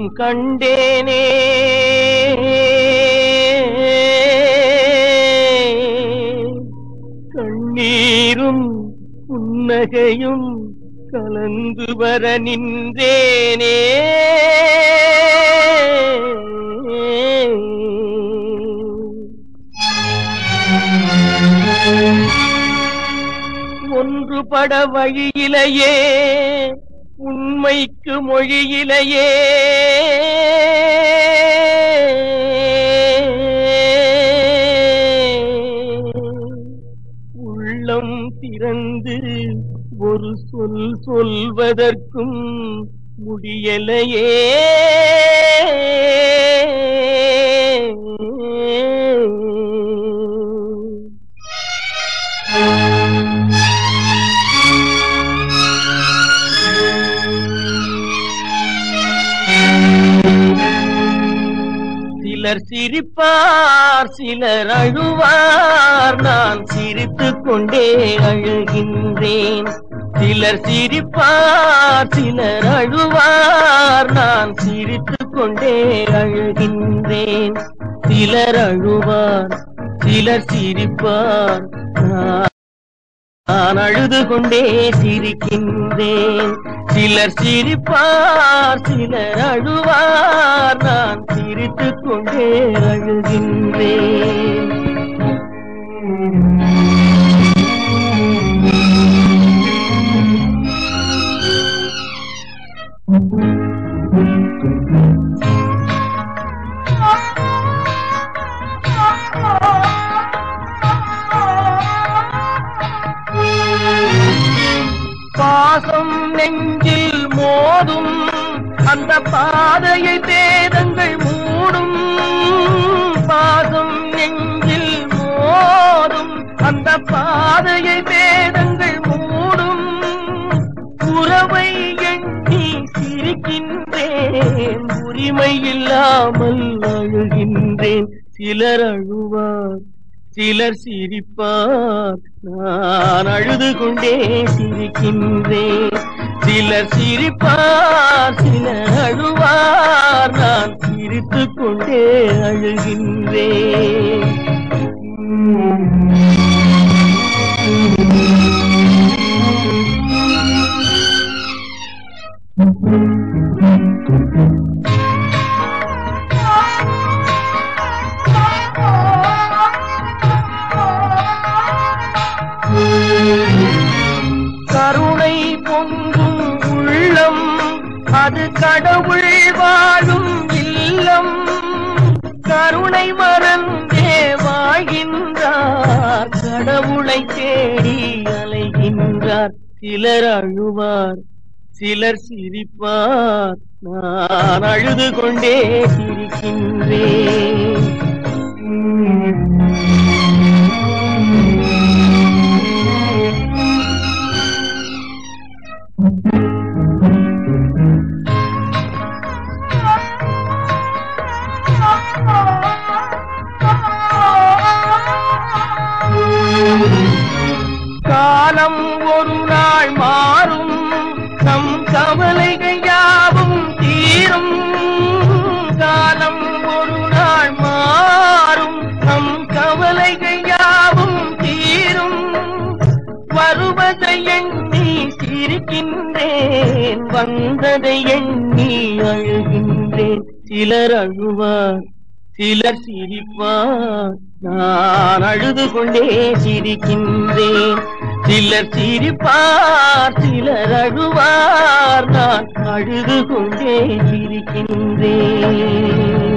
கண்டேனே கண்ணீரும் புன்னகையும் கலந்து வர நின்றேனே ஒன்றுபட வழியிலேயே உண்மைக்கு மொழியிலேயே உள்ளம் திறந்து ஒரு சொல் சொல்வதற்கும் முடியலையே சிலர் சிரிப்பார் சிலர் அழுவார் நான் சிரித்துக் கொண்டே அழுகின்றேன் சிலர் சிரிப்பார் சிலர் அழுவார் நான் சிரித்துக் கொண்டே அழுகின்றேன் சிலர் அழுவார் சிலர் சிரிப்பார் நான் நான் அழுது கொண்டே சிரிக்கின்றேன் சிலர் சிரிப்பார் சிலர் அழுவார் நான் சிரித்துக் கொண்டே அழுகின்றேன் பாசம் நெஞ்சில் மோதும் அந்த பாதையை வேதங்கள் மூடும் பாசம் நெஞ்சில் மோதும் அந்த பாதையை வேதங்கள் மூடும் உறவை எண்ணி சிரிக்கின்றேன் உரிமை இல்லாமல் அழுகின்றேன் சிலர் அழுவார் சிலர் சிரிப்பார் நான் அழுது கொண்டே சிரிக்கின்றேன் சிலர் சிரிப்பார் சிலர் அழுவார் நான் சிரித்துக் கொண்டே அழுகின்றேன் கருணை பொங்கும் உள்ளம் அது கடவுள் வாழும் இல்லம் கருணை மறந்தே வாழ்கின்றார் கடவுளை தேடி அலைகின்றார் சிலர் அழுவார் சிலர் சிரிப்பார் நான் அழுது கொண்டே சிரிக்கின்றேன் காலம் ஒரு நாள் மாறும் நம் கவலைகள் யாவும் தீரும் காலம் ஒரு நாள் மாறும் நம் கவலைகள் யாவும் தீரும் வருவதை எண்ணி சிரிக்கின்றேன் வந்ததை எண்ணி அழுகின்றேன் சிலர் அழுவார் சிலர் சிரிப்பார் நான் அழுது கொண்டே சிரிக்கின்றேன் சிலர் சிரிப்பார் சிலர் அழுவார் நான் அழுது கொண்டே சிரிக்கின்றேன்